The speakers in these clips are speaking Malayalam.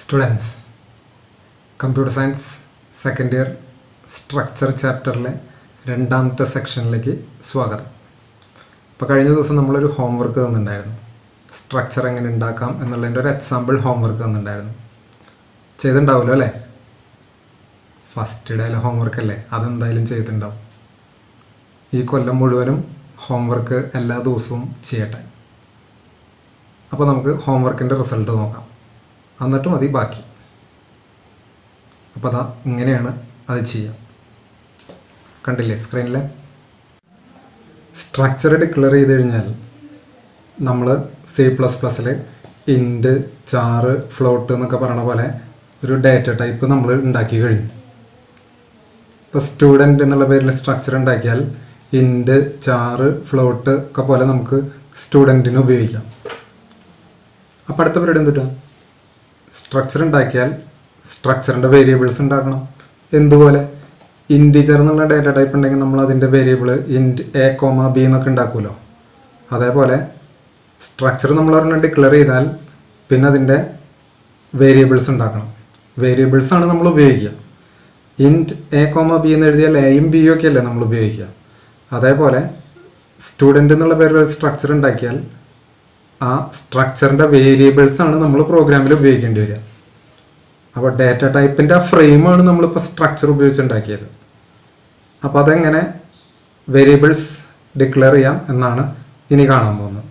students computer science second year structure ചാപ്റ്ററിലെ രണ്ടാമത്തെ സെക്ഷനിലേക്ക് സ്വാഗതം ഇപ്പോൾ കഴിഞ്ഞ ദിവസം നമ്മളൊരു ഹോംവർക്ക് തന്നിട്ടുണ്ടായിരുന്നു സ്ട്രക്ചർ എങ്ങനെ ഉണ്ടാക്കാം എന്നുള്ളതിൻ്റെ ഒരു എക്സാമ്പിൾ ഹോംവർക്ക് തന്നിട്ടുണ്ടായിരുന്നു ചെയ്തിട്ടുണ്ടാവുമല്ലോ അല്ലേ ഫസ്റ്റ് ഡേയിലെ ഹോംവർക്ക് അല്ലേ അതെന്തായാലും ചെയ്തിട്ടുണ്ടാവും ഈ കൊല്ലം മുഴുവനും ഹോംവർക്ക് എല്ലാ ദിവസവും ചെയ്യട്ടെ അപ്പോൾ നമുക്ക് ഹോംവർക്കിൻ്റെ റിസൾട്ട് നോക്കാം എന്നിട്ട് മതി ബാക്കി അപ്പോൾ അതാ ഇങ്ങനെയാണ് അത് ചെയ്യുക കണ്ടില്ലേ സ്ക്രീനിൽ സ്ട്രക്ചർ ഡിക്ലെയർ ചെയ്ത് കഴിഞ്ഞാൽ നമ്മൾ സി പ്ലസ് പ്ലസ്സിൽ ഇൻഡ് ചാറ് ഫ്ലോട്ട് എന്നൊക്കെ പറയണ പോലെ ഒരു ഡാറ്റ ടൈപ്പ് നമ്മൾ ഉണ്ടാക്കി കഴിഞ്ഞു ഇപ്പോൾ സ്റ്റുഡൻറ്റ് എന്നുള്ള പേരിൽ സ്ട്രക്ചർ ഉണ്ടാക്കിയാൽ ഇൻഡ് ചാറ് ഫ്ലോട്ട് ഒക്കെ പോലെ നമുക്ക് സ്റ്റുഡൻറ്റിന് ഉപയോഗിക്കാം അപ്പോൾ അടുത്ത പരിപാടി എന്തിട്ടാ സ്ട്രക്ചർ ഉണ്ടാക്കിയാൽ സ്ട്രക്ചറിൻ്റെ വേരിയബിൾസ് ഉണ്ടാക്കണം എന്തുപോലെ ഇൻറ്റിജർ എന്നുള്ള ഡാറ്റ ടൈപ്പ് ഉണ്ടെങ്കിൽ നമ്മൾ അതിൻ്റെ variable int A comma B എന്നൊക്കെ ഉണ്ടാക്കുമല്ലോ അതേപോലെ സ്ട്രക്ചർ നമ്മൾ ഒരെണ്ണം ഡിക്ലെയർ ചെയ്താൽ പിന്നെ അതിൻ്റെ വേരിയബിൾസ് ഉണ്ടാക്കണം വേരിയബിൾസ് ആണ് നമ്മൾ ഉപയോഗിക്കുക ഇൻറ്റ് എ കോമ ബി എന്ന് എഴുതിയാൽ എയും ബിയും ഒക്കെ അല്ലേ നമ്മൾ ഉപയോഗിക്കുക അതേപോലെ സ്റ്റുഡൻറ്റ് എന്നുള്ള പേരിൽ ഒരു സ്ട്രക്ചർ ഉണ്ടാക്കിയാൽ ആ സ്ട്രക്ചറിൻ്റെ വേരിയബിൾസ് ആണ് നമ്മൾ പ്രോഗ്രാമിൽ ഉപയോഗിക്കേണ്ടി വരിക അപ്പോൾ ഡാറ്റ ടൈപ്പിൻ്റെ ആ ഫ്രെയിമാണ് നമ്മളിപ്പോൾ സ്ട്രക്ചർ ഉപയോഗിച്ചുണ്ടാക്കിയത് അപ്പോൾ അതെങ്ങനെ വേരിയബിൾസ് ഡിക്ലെയർ ചെയ്യാം എന്നാണ് ഇനി കാണാൻ പോകുന്നത്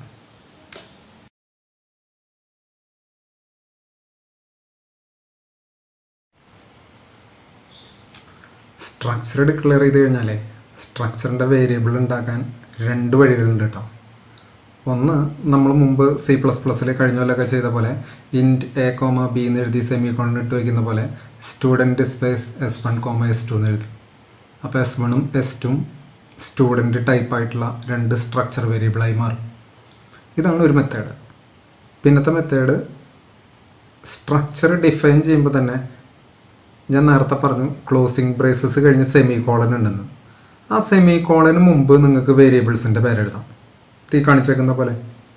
സ്ട്രക്ചർ ഡിക്ലെയർ ചെയ്ത് കഴിഞ്ഞാലേ സ്ട്രക്ചറിൻ്റെ വേരിയബിൾ ഉണ്ടാക്കാൻ രണ്ട് വഴികളുണ്ട് കേട്ടോ ഒന്ന് നമ്മൾ മുമ്പ് സി പ്ലസ് പ്ലസ്സിൽ കഴിഞ്ഞ കൊല്ലമൊക്കെ ചെയ്ത പോലെ ഇൻറ്റ് എ കോമ ബി എന്ന് എഴുതി സെമി കോൺ ഇട്ട് വയ്ക്കുന്ന പോലെ student space S one comma S two എന്ന് എഴുതി അപ്പോൾ എസ് വണ്ണും എസ് ടും സ്റ്റുഡൻറ്റ് ടൈപ്പായിട്ടുള്ള രണ്ട് സ്ട്രക്ചർ വേരിയബിളായി മാറും ഇതാണ് ഒരു മെത്തേഡ് പിന്നത്തെ മെത്തേഡ് സ്ട്രക്ചർ ഡിഫൈൻ ചെയ്യുമ്പോൾ തന്നെ ഞാൻ നേരത്തെ പറഞ്ഞു ക്ലോസിംഗ് ബ്രേസസ് കഴിഞ്ഞ് സെമി കോളൻ ഉണ്ടെന്ന് ആ സെമി കോളന് മുമ്പ് നിങ്ങൾക്ക് വേരിയബിൾസിൻ്റെ പേരെഴുതാം തീ കാണിച്ചേക്കുന്ന പോലെ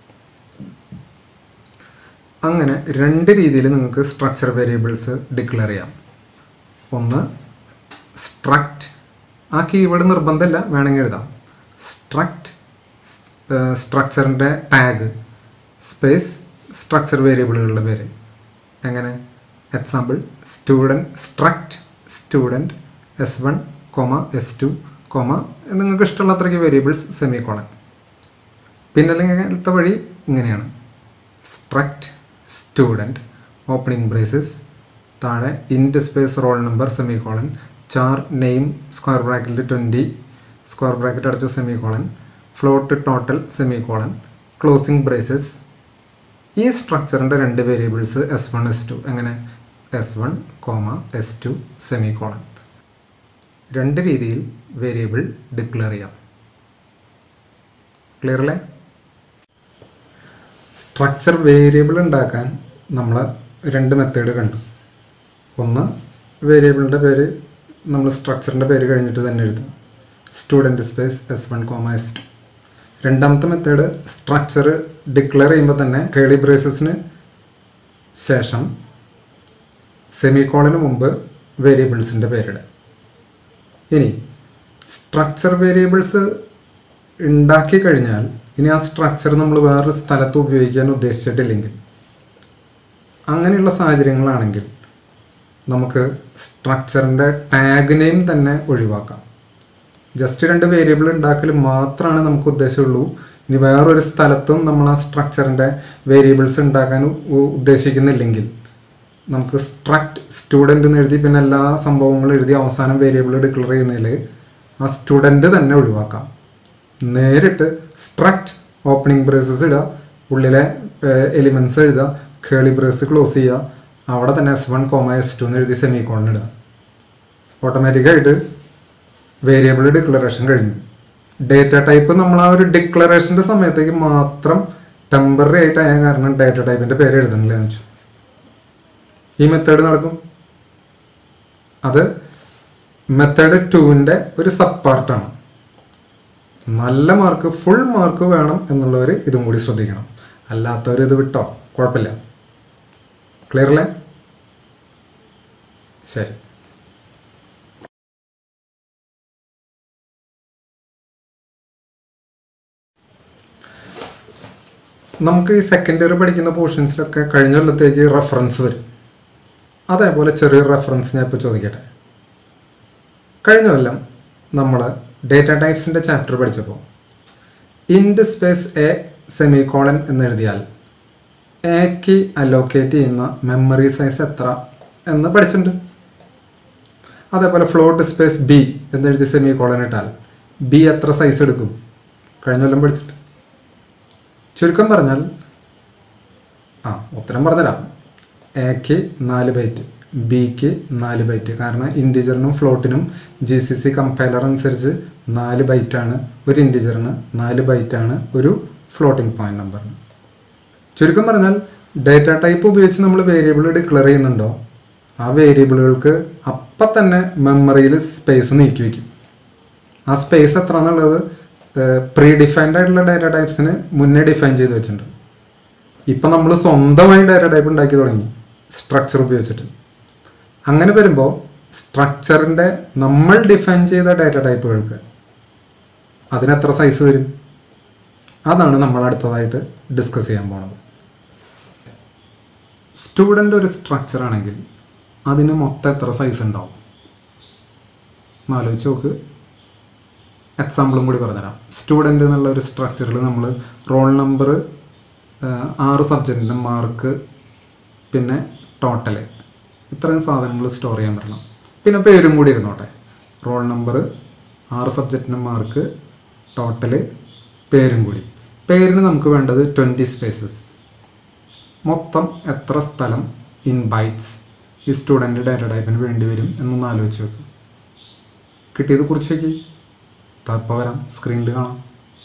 അങ്ങനെ രണ്ട് രീതിയിൽ നിങ്ങൾക്ക് സ്ട്രക്ചർ വേരിയബിൾസ് ഡിക്ലെയർ ചെയ്യാം ഒന്ന് സ്ട്രക്റ്റ് ആ കീവേഡ് നിർബന്ധമില്ല വേണമെങ്കിൽ എഴുതാം സ്ട്രക്റ്റ് സ്ട്രക്ചറിൻ്റെ ടാഗ് സ്പേസ് സ്ട്രക്ചർ വേരിയബിളുകളുടെ പേര് എങ്ങനെ example student struct student S one comma S two comma നിങ്ങൾക്ക് ഇഷ്ടമുള്ള അത്രയ്ക്ക് വേരിയബിൾസ് സെമി കോളൻ പിന്നെ അല്ലെങ്കിൽ വഴി ഇങ്ങനെയാണ് സ്ട്രക്റ്റ് സ്റ്റുഡൻറ്റ് ഓപ്പണിംഗ് ബ്രേസസ് താഴെ int space roll number semicolon char name square ബ്രാക്കറ്റിൽ ട്വൻറ്റി സ്ക്വയർ ബ്രാക്കറ്റ് അടച്ചു semicolon float total semicolon closing braces ഈ സ്ട്രക്ചറിൻ്റെ രണ്ട് variables S one S two എങ്ങനെ S one comma S two semicolon രണ്ട് രീതിയിൽ വേരിയബിൾ ഡിക്ലെയർ ചെയ്യാം ക്ലിയർ അല്ലേ സ്ട്രക്ചർ വേരിയബിൾ ഉണ്ടാക്കാൻ നമ്മൾ രണ്ട് മെത്തേഡ് കണ്ടു ഒന്ന് വേരിയബിളിൻ്റെ പേര് നമ്മൾ സ്ട്രക്ചറിൻ്റെ പേര് കഴിഞ്ഞിട്ട് തന്നെ എഴുതും student space S one comma S two രണ്ടാമത്തെ മെത്തേഡ് സ്ട്രക്ചർ ഡിക്ലെയർ ചെയ്യുമ്പോൾ തന്നെ കേളി ബ്രേസസിന് ശേഷം സെമിക്കോളിന് മുമ്പ് വേരിയബിൾസിൻ്റെ പേരിടുക ഇനി സ്ട്രക്ചർ വേരിയബിൾസ് ഉണ്ടാക്കി കഴിഞ്ഞാൽ ഇനി ആ സ്ട്രക്ചർ നമ്മൾ വേറൊരു സ്ഥലത്ത് ഉപയോഗിക്കാൻ ഉദ്ദേശിച്ചിട്ടില്ലെങ്കിൽ അങ്ങനെയുള്ള സാഹചര്യങ്ങളാണെങ്കിൽ നമുക്ക് സ്ട്രക്ചറിൻ്റെ ടാഗ് നെയിം തന്നെ ഒഴിവാക്കാം ജസ്റ്റ് രണ്ട് വേരിയബിൾ ഉണ്ടാക്കൽ മാത്രമാണ് നമുക്ക് ഉദ്ദേശമുള്ളൂ ഇനി വേറൊരു സ്ഥലത്തും നമ്മൾ ആ സ്ട്രക്ചറിൻ്റെ വേരിയബിൾസ് ഉണ്ടാക്കാൻ ഉദ്ദേശിക്കുന്നില്ലെങ്കിൽ നമുക്ക് സ്ട്രക്ട് സ്റ്റുഡൻറ്റ് എന്ന് എഴുതി പിന്നെ എല്ലാ സംഭവങ്ങളും എഴുതി അവസാനം വേരിയബിൾ ഡിക്ലെയർ ചെയ്യുന്നതിൽ ആ സ്റ്റുഡൻറ്റ് തന്നെ ഒഴിവാക്കാം നേരിട്ട് സ്ട്രക്ട് ഓപ്പണിംഗ് ബ്രേസസ് ഇടുക ഉള്ളിലെ എലിമെൻറ്റ്സ് എഴുതുക കേളി ബ്രേസ് ക്ലോസ് ചെയ്യുക അവിടെ തന്നെ S one comma S two എന്ന് എഴുതി സെമി കോണിന് ഇടുക ഓട്ടോമാറ്റിക്കായിട്ട് വേരിയബിൾ ഡിക്ലറേഷൻ കഴിഞ്ഞു ഡേറ്റ ടൈപ്പ് നമ്മൾ ആ ഒരു ഡിക്ലറേഷൻ്റെ സമയത്തേക്ക് മാത്രം ടെമ്പററി ആയിട്ടായ കാരണം ഡേറ്റ ടൈപ്പിൻ്റെ പേര് എഴുതണില്ല എന്ന് വെച്ചു ഈ മെത്തേഡ് നടക്കും അത് മെത്തേഡ് ടുവിൻ്റെ ഒരു സബ് പാർട്ടാണ് നല്ല മാർക്ക് ഫുൾ മാർക്ക് വേണം എന്നുള്ളവർ ഇതും കൂടി ശ്രദ്ധിക്കണം അല്ലാത്തവർ ഇത് വിട്ടോ കുഴപ്പമില്ല ക്ലിയർ അല്ലേ ശരി നമുക്ക് ഈ സെക്കൻഡ് ഇയർ പഠിക്കുന്ന പോർഷൻസിലൊക്കെ കഴിഞ്ഞ കൊല്ലത്തേക്ക് റെഫറൻസ് വരും അതേപോലെ ചെറിയൊരു റെഫറൻസ് ഞാൻ ഇപ്പോൾ ചോദിക്കട്ടെ കഴിഞ്ഞ കൊല്ലം നമ്മൾ ഡേറ്റ ടൈപ്സിൻ്റെ ചാപ്റ്റർ പഠിച്ചപ്പോൾ int space A semicolon എന്നെഴുതിയാൽ എക്ക് അലോക്കേറ്റ് ചെയ്യുന്ന മെമ്മറി സൈസ് എത്ര എന്ന് പഠിച്ചിട്ടുണ്ട് അതേപോലെ ഫ്ലോട്ട് സ്പേസ് ബി എന്നെഴുതി സെമി കോളൻ ഇട്ടാൽ ബി എത്ര സൈസ് എടുക്കും കഴിഞ്ഞ കൊല്ലം പഠിച്ചിട്ട് ചുരുക്കം പറഞ്ഞാൽ ആ ഉത്തരം പറഞ്ഞുതരാം എക്ക് നാല് ബൈറ്റ് ബിക്ക് നാല് ബൈറ്റ് കാരണം ഇൻഡിജറിനും ഫ്ലോട്ടിനും ജി സി സി കമ്പൈലർ അനുസരിച്ച് നാല് ബൈറ്റാണ് ഒരു ഇൻഡിജറിന് നാല് ബൈറ്റാണ് ഒരു ഫ്ലോട്ടിംഗ് പോയിന്റ് നമ്പറിന് ചുരുക്കം പറഞ്ഞാൽ ഡേറ്റ ടൈപ്പ് ഉപയോഗിച്ച് നമ്മൾ വേരിയബിൾ ഡിക്ലെയർ ചെയ്യുന്നുണ്ടോ ആ വേരിയബിളുകൾക്ക് അപ്പം തന്നെ മെമ്മറിയിൽ സ്പേസ് നീക്കി വയ്ക്കും ആ സ്പേസ് എത്ര എന്നുള്ളത് പ്രീ ഡിഫൈൻഡ് ആയിട്ടുള്ള ഡാറ്റ ടൈപ്സിന് മുന്നേ ഡിഫൈൻ ചെയ്ത് വെച്ചിട്ടുണ്ട് ഇപ്പം നമ്മൾ സ്വന്തമായി ഡാറ്റ ടൈപ്പ് ഉണ്ടാക്കി തുടങ്ങി സ്ട്രക്ചർ ഉപയോഗിച്ചിട്ട് അങ്ങനെ വരുമ്പോൾ സ്ട്രക്ചറിൻ്റെ നമ്മൾ ഡിഫൈൻ ചെയ്ത ഡാറ്റ ടൈപ്പുകൾക്ക് അതിനെത്ര സൈസ് വരും അതാണ് നമ്മൾ അടുത്തതായിട്ട് ഡിസ്കസ് ചെയ്യാൻ പോണത് സ്റ്റുഡൻ്റ് ഒരു സ്ട്രക്ചർ ആണെങ്കിൽ അതിന് മൊത്തം എത്ര സൈസ് ഉണ്ടാവും എന്നാലോചിച്ച് നോക്ക് എക്സാമ്പിളും കൂടി പറഞ്ഞുതരാം സ്റ്റുഡൻ്റ് എന്നുള്ള ഒരു സ്ട്രക്ചറിൽ നമ്മൾ റോൾ നമ്പർ ആറ് സബ്ജക്റ്റിൻ്റെ മാർക്ക് പിന്നെ ടോട്ടൽ ഇത്രയും സാധനങ്ങൾ സ്റ്റോർ ചെയ്യാൻ പറ്റണം പിന്നെ പേരും കൂടി ഇരുന്നോട്ടെ റോൾ നമ്പർ ആറ് സബ്ജക്റ്റിൻ്റെ മാർക്ക് ടോട്ടൽ പേരും കൂടി പേരിന് നമുക്ക് വേണ്ടത് ട്വൻറ്റി സ്പേസസ് മൊത്തം എത്ര സ്ഥലം ഇൻ ബൈറ്റ്സ് ഈ സ്റ്റുഡൻറ്റ് ഡാറ്റ ടൈപ്പിന് വേണ്ടി വരും എന്നൊന്ന് ആലോചിച്ച് വെക്കും കിട്ടിയത് കുറിച്ച് വയ്ക്കി തപ്പോൾ വരാം സ്ക്രീനിൽ കാണാം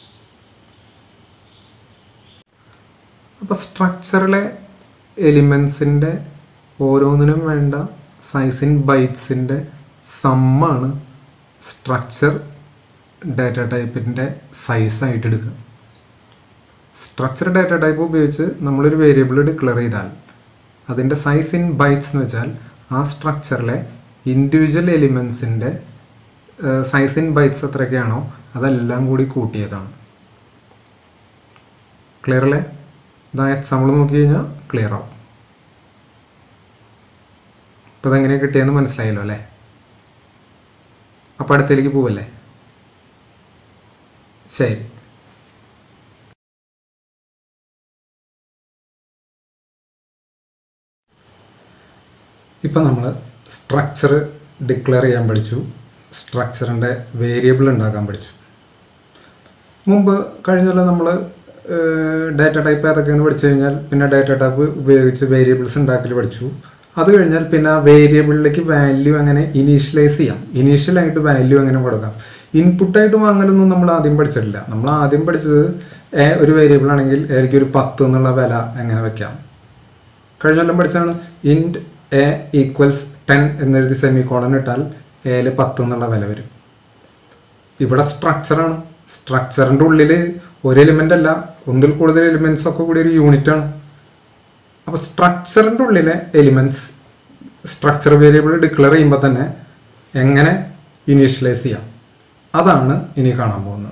അപ്പോൾ സ്ട്രക്ചറിലെ എലിമെൻസിൻ്റെ ഓരോന്നിനും വേണ്ട സൈസ് ഇൻ ബൈറ്റ്സിൻ്റെ സമ്മാണ് സ്ട്രക്ചർ ഡാറ്റ ടൈപ്പിൻ്റെ സൈസായിട്ട് എടുക്കുക സ്ട്രക്ചർ ഡാറ്റ ടൈപ്പ് ഉപയോഗിച്ച് നമ്മളൊരു വേരിയബിൾ ഡിക്ലെയർ ചെയ്താൽ അതിൻ്റെ സൈസ് ഇൻ ബൈറ്റ്സ് എന്ന് വെച്ചാൽ ആ സ്ട്രക്ചറിലെ ഇൻഡിവിജ്വൽ എലിമെൻസിൻ്റെ സൈസ് ഇൻ ബൈറ്റ്സ് എത്രയൊക്കെയാണോ അതെല്ലാം കൂടി കൂട്ടിയതാണ് ക്ലിയർ അല്ലേ ഇതാ എക്സാമ്പിൾ നോക്കി കഴിഞ്ഞാൽ ക്ലിയർ ആവും ഇപ്പോൾ ഇതെങ്ങനെ കിട്ടിയെന്ന് മനസ്സിലായല്ലോ അല്ലേ അപ്പോൾ അടുത്തേക്ക് പോവല്ലേ ശരി ഇപ്പം നമ്മൾ സ്ട്രക്ചർ ഡിക്ലെയർ ചെയ്യാൻ പഠിച്ചു സ്ട്രക്ചറിൻ്റെ വേരിയബിൾ ഉണ്ടാക്കാൻ പഠിച്ചു മുമ്പ് കഴിഞ്ഞല്ലോ നമ്മൾ ഡാറ്റ ടൈപ്പ് ഏതൊക്കെയെന്ന് പഠിച്ചു കഴിഞ്ഞാൽ പിന്നെ ഡാറ്റ ടൈപ്പ് ഉപയോഗിച്ച് വേരിയബിൾസ് ഉണ്ടാക്കൽ പഠിച്ചു അത് കഴിഞ്ഞാൽ പിന്നെ ആ വേരിയബിളിലേക്ക് വാല്യൂ എങ്ങനെ ഇനീഷ്യലൈസ് ചെയ്യാം ഇനീഷ്യലായിട്ട് വാല്യൂ എങ്ങനെ കൊടുക്കാം ഇൻപുട്ടായിട്ട് വാങ്ങലൊന്നും നമ്മൾ ആദ്യം പഠിച്ചിട്ടില്ല നമ്മൾ ആദ്യം പഠിച്ചത് എ ഒരു വേരിയബിൾ ആണെങ്കിൽ എനിക്ക് ഒരു പത്ത് എന്നുള്ള വില എങ്ങനെ വെക്കാം കഴിഞ്ഞ കൊല്ലം പഠിച്ചാണ് ഇൻറ്റ് എ ഈക്വൽസ് ടെൻ എന്നെഴുതി സെമി കോളൻ ഇട്ടാൽ എയിൽ പത്ത് എന്നുള്ള വില വരും ഇവിടെ സ്ട്രക്ചറാണ് സ്ട്രക്ചറിൻ്റെ ഉള്ളിൽ ഒരു എലിമെൻ്റ് അല്ല ഒന്നിൽ കൂടുതൽ എലിമെൻറ്റ്സ് ഒക്കെ കൂടി ഒരു യൂണിറ്റ് ആണ് അപ്പോൾ സ്ട്രക്ചറിൻ്റെ ഉള്ളിലെ എലിമെൻറ്റ്സ് സ്ട്രക്ചർ വേരിയബിൾ ഡിക്ലെയർ ചെയ്യുമ്പോൾ തന്നെ എങ്ങനെ ഇനീഷ്യലൈസ് ചെയ്യാം അതാണ് ഇനി കാണാൻ പോകുന്നത്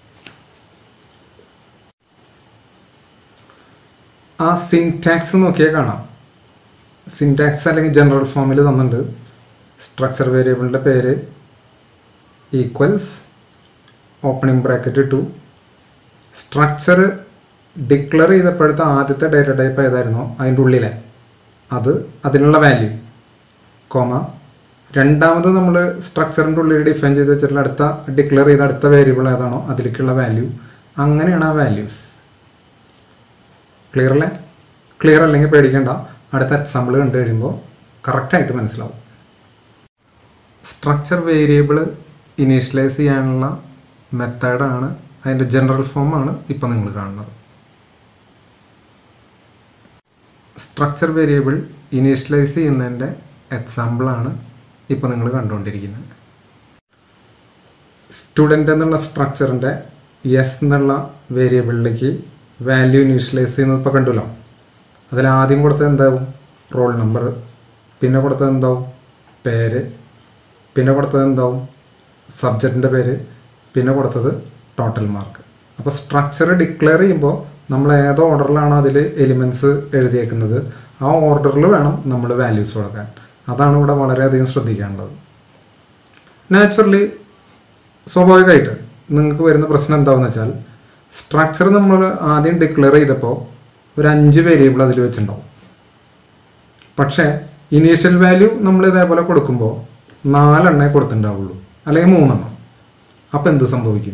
ആ സിൻടാക്സ് നോക്കിയാൽ കാണാം സിൻടാക്സ് അല്ലെങ്കിൽ ജനറൽ ഫോമിൽ തന്നിട്ടുണ്ട് സ്ട്രക്ചർ വേരിയബിളിൻ്റെ പേര് ഈക്വൽസ് ഓപ്പണിംഗ് ബ്രാക്കറ്റ് ഇട്ടു സ്ട്രക്ചർ ഡിക്ലെയർ ചെയ്തപ്പോഴത്തെ ആദ്യത്തെ ഡേറ്റ ടൈപ്പ് ഏതായിരുന്നോ അതിൻ്റെ ഉള്ളിലെ അത് അതിനുള്ള വാല്യൂ കോമ രണ്ടാമത് നമ്മൾ സ്ട്രക്ചറിൻ്റെ ഉള്ളിൽ ഡിഫൈൻ ചെയ്ത് വെച്ചിട്ടുള്ള അടുത്ത ഡിക്ലെയർ ചെയ്ത അടുത്ത വേരിയബിൾ ഏതാണോ അതിലേക്കുള്ള വാല്യൂ അങ്ങനെയാണ് ആ വാല്യൂസ് ക്ലിയർ അല്ലേ ക്ലിയർ അല്ലെങ്കിൽ പേടിക്കേണ്ട അടുത്ത എക്സാമ്പിൾ കണ്ടു കഴിയുമ്പോൾ കറക്റ്റായിട്ട് മനസ്സിലാവും സ്ട്രക്ചർ വേരിയബിൾ ഇനീഷ്യലൈസ് ചെയ്യാനുള്ള മെത്തേഡാണ് അതിൻ്റെ ജനറൽ ഫോമാണ് ഇപ്പം നിങ്ങൾ കാണുന്നത് സ്ട്രക്ചർ വേരിയബിൾ ഇനീഷ്യലൈസ് ചെയ്യുന്നതിൻ്റെ എക്സാമ്പിളാണ് ഇപ്പോൾ നിങ്ങൾ കണ്ടുകൊണ്ടിരിക്കുന്നത് സ്റ്റുഡൻ്റ് എന്നുള്ള സ്ട്രക്ചറിൻ്റെ എസ് എന്നുള്ള വേരിയബിളിലേക്ക് വാല്യൂ ഇനീഷ്യലൈസ് ചെയ്യുന്നത് ഇപ്പോൾ കണ്ടുല്ലോ അതിൽ ആദ്യം കൊടുത്തത് എന്താവും റോൾ നമ്പർ പിന്നെ കൊടുത്തത് എന്താവും പേര് പിന്നെ കൊടുത്തത് എന്താവും സബ്ജക്റ്റിൻ്റെ പേര് പിന്നെ കൊടുത്തത് ടോട്ടൽ മാർക്ക് അപ്പോൾ സ്ട്രക്ചർ ഡിക്ലെയർ ചെയ്യുമ്പോൾ നമ്മൾ ഏത് ഓർഡറിലാണ് അതിൽ എലിമെൻറ്റ്സ് എഴുതിയേക്കുന്നത് ആ ഓർഡറിൽ വേണം നമ്മൾ വാല്യൂസ് കൊടുക്കാൻ അതാണ് ഇവിടെ വളരെയധികം ശ്രദ്ധിക്കേണ്ടത് നാച്ചുറലി സ്വാഭാവികമായിട്ട് നിങ്ങൾക്ക് വരുന്ന പ്രശ്നം എന്താണെന്ന് വെച്ചാൽ സ്ട്രക്ചർ നമ്മൾ ആദ്യം ഡിക്ലെയർ ചെയ്തപ്പോൾ ഒരു അഞ്ച് വേരിയബിൾ അതിൽ വെച്ചിട്ടുണ്ടാവും പക്ഷേ ഇനീഷ്യൽ വാല്യൂ നമ്മൾ ഇതേപോലെ കൊടുക്കുമ്പോൾ നാലെണ്ണേ കൊടുത്തിട്ടുണ്ടാവുള്ളൂ അല്ലെങ്കിൽ മൂന്നെണ്ണം അപ്പോൾ എന്ത് സംഭവിക്കും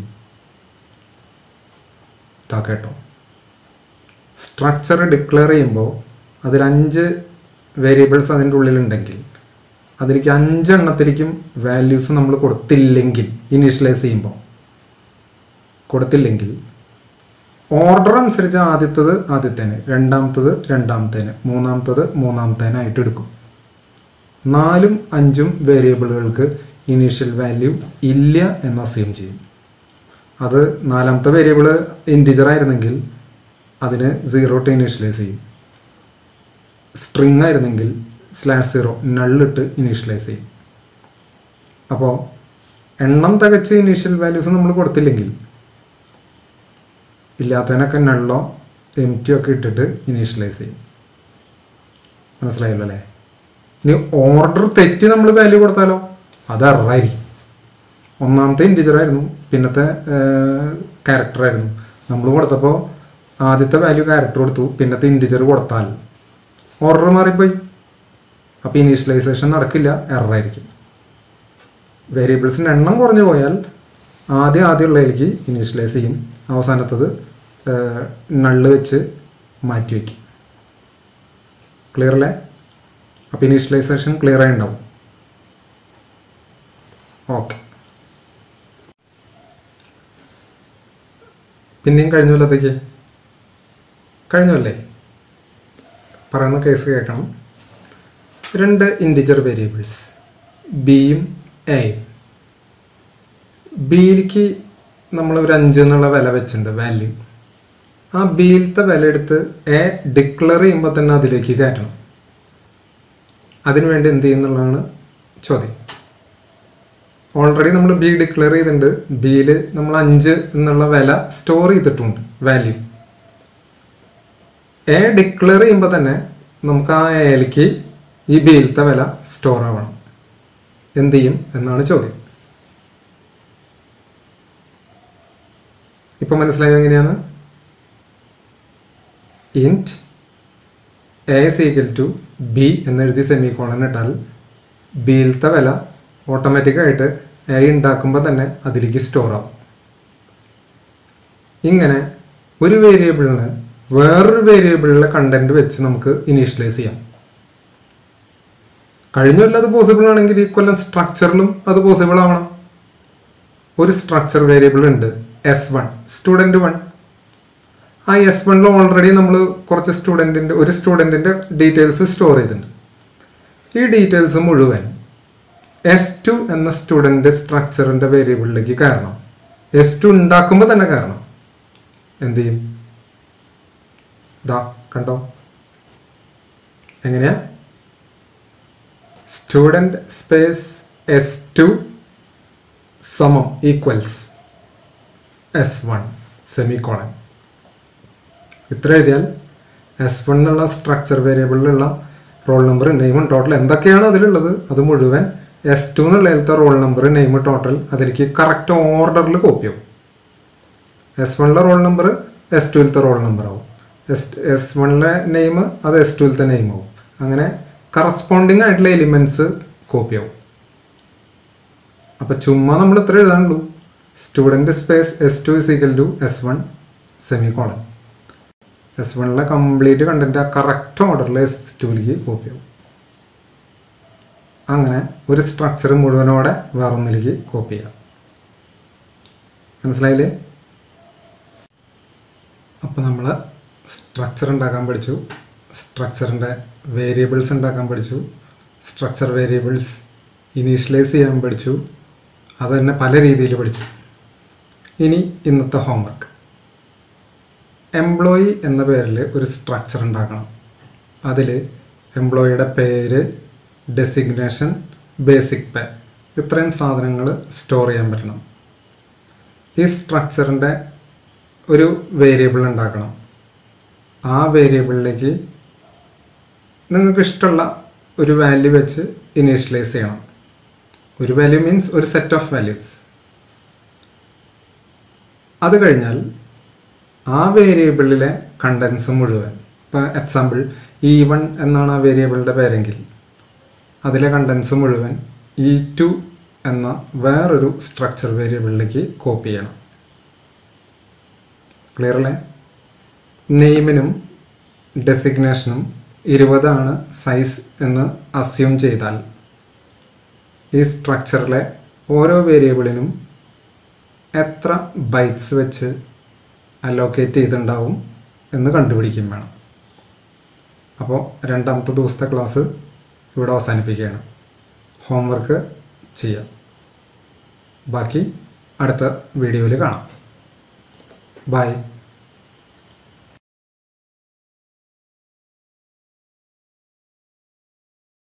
ഇതാ കേട്ടോ സ്ട്രക്ചർ ഡിക്ലെയർ ചെയ്യുമ്പോൾ അതിൽ അഞ്ച് വേരിയബിൾസ് അതിൻ്റെ ഉള്ളിലുണ്ടെങ്കിൽ അതിലേക്ക് അഞ്ചെണ്ണത്തിലേക്കും വാല്യൂസ് നമ്മൾ കൊടുത്തില്ലെങ്കിൽ ഇനീഷ്യലൈസ് ചെയ്യുമ്പോൾ കൊടുത്തില്ലെങ്കിൽ ഓർഡർ അനുസരിച്ച് ആദ്യത്തത് ആദ്യത്തേന് രണ്ടാമത്തത് രണ്ടാമത്തേന് മൂന്നാമത്തത് മൂന്നാമത്തേനായിട്ട് എടുക്കും നാലും അഞ്ചും വേരിയബിളുകൾക്ക് ഇനീഷ്യൽ വാല്യൂ ഇല്ല എന്ന് അസ്യൂം ചെയ്യും അത് നാലാമത്തെ വേരിയബിൾ ഇൻറ്റിജർ ആയിരുന്നെങ്കിൽ അതിന് സീറോ ടു ഇനീഷ്യലൈസ് ചെയ്യും സ്ട്രിങ് ആയിരുന്നെങ്കിൽ സ്ലാഷ് സീറോ നള്ളിട്ട് ഇനീഷ്യലൈസ് ചെയ്യും അപ്പോൾ എണ്ണം തികച്ച് ഇനീഷ്യൽ വാല്യൂസ് നമ്മൾ കൊടുത്തില്ലെങ്കിൽ ഇല്ലാത്തതിനൊക്കെ നള്ളോ എം ടി ഒക്കെ ഇട്ടിട്ട് ഇനീഷ്യലൈസ് ചെയ്യും മനസ്സിലായല്ലോ അല്ലേ ഇനി ഓർഡർ തെറ്റി നമ്മൾ വാല്യൂ കൊടുത്താലോ അത് എററായിരിക്കും ഒന്നാമത്തെ ഇൻറ്റിജർ ആയിരുന്നു പിന്നത്തെ ക്യാരക്ടർ ആയിരുന്നു നമ്മൾ കൊടുത്തപ്പോൾ ആദ്യത്തെ വാല്യൂ ക്യാരക്ടർ കൊടുത്തു പിന്നത്തെ ഇൻറ്റിജർ കൊടുത്താൽ ഓർഡർ മാറിപ്പോയി അപ്പോൾ ഇനീഷ്യലൈസേഷൻ നടക്കില്ല എററായിരിക്കും വേരിയബിൾസിൻ്റെ എണ്ണം കുറഞ്ഞു പോയാൽ ആദ്യം ആദ്യമുള്ളതിലേക്ക് ഇനീഷ്യലൈസ് ചെയ്യും അവസാനത്തത് നള്ള് വെച്ച് മാറ്റി വയ്ക്കും ക്ലിയർ അല്ലേ അപ്പോൾ ഇനീഷ്യലൈസേഷൻ ക്ലിയർ ആയി ഉണ്ടാവും ഓക്കെ പിന്നെയും കഴിഞ്ഞ കൊല്ലത്തേക്ക് കഴിഞ്ഞല്ലേ പറയുന്ന കേസ് കേൾക്കണം രണ്ട് ഇൻറ്റിജർ വേരിയബിൾസ് ബിയും എയും ബിയിലേക്ക് നമ്മൾ ഒരു അഞ്ച് എന്നുള്ള വില വെച്ചിട്ടുണ്ട് വാല്യൂ ആ ബിയിലത്തെ വില എടുത്ത് എ ഡിക്ലെയർ ചെയ്യുമ്പോൾ തന്നെ അതിലേക്ക് കയറ്റണം അതിനുവേണ്ടി എന്ത് ചെയ്യുന്നുള്ളതാണ് ചോദ്യം ഓൾറെഡി നമ്മൾ ബി ഡിക്ലെയർ ചെയ്തിട്ടുണ്ട് ബിയിൽ നമ്മൾ അഞ്ച് എന്നുള്ള വില സ്റ്റോർ ചെയ്തിട്ടുണ്ട് വാല്യൂ എ ഡിക്ലെയർ ചെയ്യുമ്പോൾ തന്നെ നമുക്ക് ആ എയിലേക്ക് ഈ ബിയിലത്തെ വില സ്റ്റോർ ആവണം എന്ത് ചെയ്യും എന്നാണ് ചോദ്യം ഇപ്പൊ മനസ്സിലായോ എങ്ങനെയാണ് int A equal to B എന്നെഴുതി സെമി കോളൻ ഇട്ടാൽ ബിയിലത്തെ വില ഓട്ടോമാറ്റിക്കായിട്ട് എ ഉണ്ടാക്കുമ്പോൾ തന്നെ അതിലേക്ക് സ്റ്റോർ ആവും ഇങ്ങനെ ഒരു വേരിയബിളിന് വേറൊരു വേരിയബിളിലെ കണ്ടന്റ് വെച്ച് നമുക്ക് ഇനീഷ്യലൈസ് ചെയ്യാം കഴിഞ്ഞ കൊല്ലം അത് പോസിബിൾ ആണെങ്കിൽ ഈ കൊല്ലം സ്ട്രക്ചറിലും അത് പോസിബിൾ ആവണം ഒരു സ്ട്രക്ചർ വേരിയബിൾ ഉണ്ട് എസ് വൺ സ്റ്റുഡൻറ്റ് വൺ ആ എസ് വണ്ണിൽ ഓൾറെഡി നമ്മൾ കുറച്ച് സ്റ്റുഡൻറ്റിൻ്റെ ഒരു സ്റ്റുഡൻറ്റിൻ്റെ ഡീറ്റെയിൽസ് സ്റ്റോർ ചെയ്തിട്ടുണ്ട് ഈ ഡീറ്റെയിൽസ് മുഴുവൻ എസ് ടു എന്ന സ്റ്റുഡൻറ്റ് സ്ട്രക്ചറിൻ്റെ വേരിയബിളിലേക്ക് കയറണം എസ് ടു ഉണ്ടാക്കുമ്പോൾ തന്നെ കയറണം എന്ത് ചെയ്യും ദാ കണ്ടോ എങ്ങനെയാ സ്റ്റുഡൻറ്റ് സ്പേസ് എസ് ടു സമം equals S one semicolon ഇത്ര എഴുതിയാൽ എസ് വൺ എന്നുള്ള സ്ട്രക്ചർ വേരിയബിളിലുള്ള റോൾ നമ്പർ നെയിമും ടോട്ടൽ എന്തൊക്കെയാണോ അതിലുള്ളത് അത് മുഴുവൻ എസ് ടു എന്നുള്ളതിലത്തെ റോൾ നമ്പർ നെയിം ടോട്ടൽ അതിലേക്ക് കറക്റ്റ് ഓർഡറിൽ കോപ്പി ആവും എസ് വണ്ണിലെ റോൾ നമ്പർ എസ് ടുവിലത്തെ റോൾ നമ്പർ ആവും എസ് എസ് വണ്ണിലെ നെയിം അത് എസ് ടുവിലത്തെ നെയിം ആവും അങ്ങനെ കറസ്പോണ്ടിങ് ആയിട്ടുള്ള എലിമെൻറ്റ്സ് കോപ്പി ആവും അപ്പോൾ ചുമ്മാ നമ്മൾ ഇത്ര എഴുതാനുള്ളൂ student space S two is equal to S one semicolon S വണ്ണിലെ കംപ്ലീറ്റ് കണ്ടന്റ് ആ കറക്റ്റ് ഓർഡറിൽ എസ് ടുവിലേക്ക് കോപ്പി ആവും അങ്ങനെ ഒരു സ്ട്രക്ചർ മുഴുവനോടെ വേറൊന്നിലേക്ക് കോപ്പി ചെയ്യാം മനസ്സിലായില്ലേ അപ്പോൾ നമ്മൾ സ്ട്രക്ചർ ഉണ്ടാക്കാൻ പഠിച്ചു സ്ട്രക്ചറിൻ്റെ വേരിയബിൾസ് ഉണ്ടാക്കാൻ പഠിച്ചു സ്ട്രക്ചർ വേരിയബിൾസ് ഇനീഷ്യലൈസ് ചെയ്യാൻ പഠിച്ചു അത് തന്നെ പല രീതിയിൽ പഠിച്ചു ഇനി ഇന്നത്തെ ഹോംവർക്ക് എംപ്ലോയി എന്ന പേരിൽ ഒരു സ്ട്രക്ചർ ഉണ്ടാക്കണം അതിൽ എംപ്ലോയിയുടെ പേര് ഡെസിഗ്നേഷൻ ബേസിക് പേ ഇത്രയും സാധനങ്ങൾ സ്റ്റോർ ചെയ്യാൻ പറ്റണം ഈ സ്ട്രക്ചറിൻ്റെ ഒരു വേരിയബിൾ ഉണ്ടാക്കണം ആ വേരിയബിളിലേക്ക് നിങ്ങൾക്ക് ഇഷ്ടമുള്ള ഒരു വാല്യൂ വെച്ച് ഇനീഷ്യലൈസ് ചെയ്യണം ഒരു വാല്യൂ മീൻസ് ഒരു സെറ്റ് ഓഫ് വാല്യൂസ് അത് കഴിഞ്ഞാൽ ആ വേരിയബിളിലെ കണ്ടൻസ് മുഴുവൻ ഇപ്പോൾ എക്സാമ്പിൾ ഇ വൺ എന്നാണ് ആ വേരിയബിളിൻ്റെ പേരെങ്കിൽ അതിലെ കണ്ടൻസ് മുഴുവൻ ഇ ടു എന്ന വേറൊരു സ്ട്രക്ചർ വേരിയബിളിലേക്ക് കോപ്പി ചെയ്യണം ക്ലിയർ അല്ലേ നെയിമിനും ഡെസിഗ്നേഷനും ഇരുപതാണ് സൈസ് എന്ന് അസ്യൂം ചെയ്താൽ ഈ സ്ട്രക്ചറിലെ ഓരോ വേരിയബിളിനും എത്ര ബൈറ്റ്സ് വെച്ച് അലോക്കേറ്റ് ചെയ്തിട്ടുണ്ടാവും എന്ന് കണ്ടുപിടിക്കും വേണം അപ്പോൾ രണ്ടാമത്തെ ദിവസത്തെ ക്ലാസ് ഇവിടെ അവസാനിപ്പിക്കുകയാണ് ഹോംവർക്ക് ചെയ്യാം ബാക്കി അടുത്ത വീഡിയോയിൽ കാണാം ബൈ